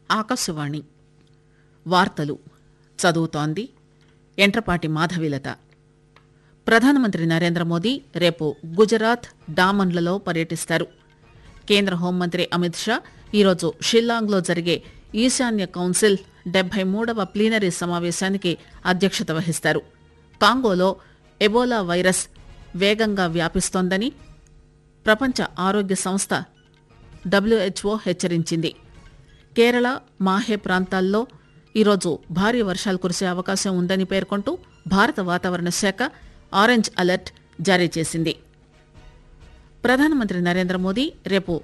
ఆకాశవాణి వార్తలు చదువుతోంది ఎంట్రపాటి మాధవీలత ప్రధానమంత్రి నరేంద్ర మోదీ రేపు గుజరాత్ డామన్లలో పర్యటిస్తారు కేంద్ర హోంమంత్రి అమిత్ షా ఈరోజు షిల్లాంగ్లో జరిగే ఈశాన్య కౌన్సిల్ డెబ్బై మూడవ ప్లీనరీ సమావేశానికి అధ్యక్షత వహిస్తారు కాంగోలో ఎబోలా వైరస్ వేగంగా వ్యాపిస్తోందని ప్రపంచ ఆరోగ్య సంస్థ డబ్ల్యూహెచ్ఓ హెచ్చరించింది కేరళ మాహే ప్రాంతాల్లో ఈరోజు భారీ వర్షాలు కురిసే అవకాశం ఉందని పేర్కొంటూ భారత వాతావరణ శాఖ ఆరెంజ్ అలర్ట్ జారీ చేసింది ప్రధానమంత్రి నరేంద్ర మోదీ రేపు